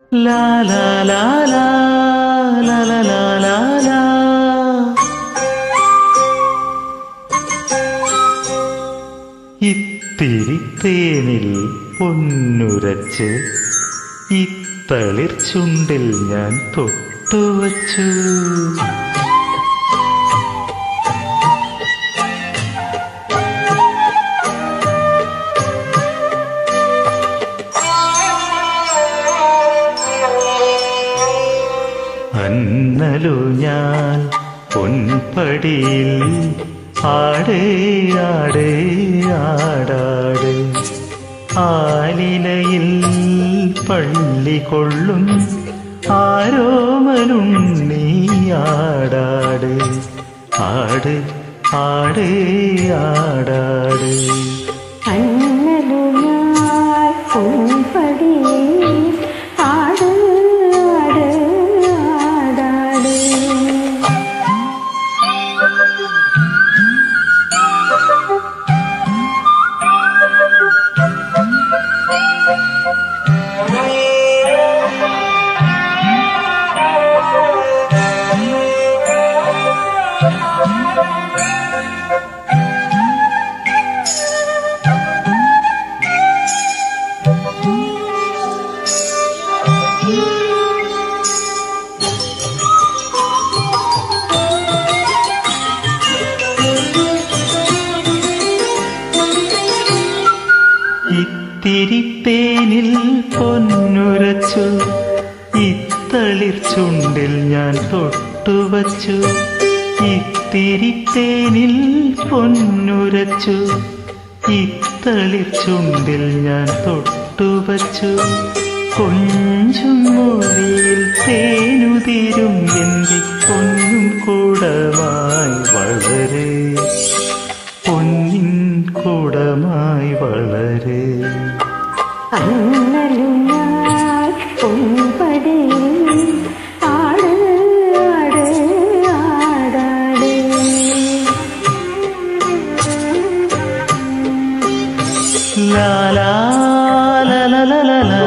ലാ ലാ ലാ ലാ ലാ ലാ ലാ ലാ ലാ ഇത്തിരി തേനിൽ പൊന്നുരച്ച് ഇത്തളിർ ചുണ്ടിൽ ഞാൻ തൊട്ടുവച്ചു അന്നലു ഞാൻ പൊൻപടിയിൽ ആടേ ആടേ ആടാട് ആലിലയിൽ പള്ളി കൊള്ളും ആരോമലുണ്ണി ആടാട് ആട് ആടേ ആടാട് അന്നലുയാൽ പൂമ്പടിയിൽ ആട് ആട് ആടാട് ഇത്തിരി തേനിൽ പൊന്നുരച്ചു ഇത്തളിർ ചുണ്ടിൽ ഞാൻ തൊട്ടുവച്ചു ഇത്തിരി തേനിൽ പൊന്നുരച്ചു ഇത്തളിർ ചുണ്ടിൽ ഞാൻ തൊട്ടുവച്ചു കൊഞ്ചും മൊഴിയിൽ തേനുതിരും എന്തി പൊന്നും കൂടമായി വളരെ പൊന്നിൻ കൂടമായി വളരെ അന്നലുയാൽ പൂമ്പടിയിൽ ആട് ആട് ആടാട് ലാ ലാ ലാ ലാ ലാ ലാ ലാ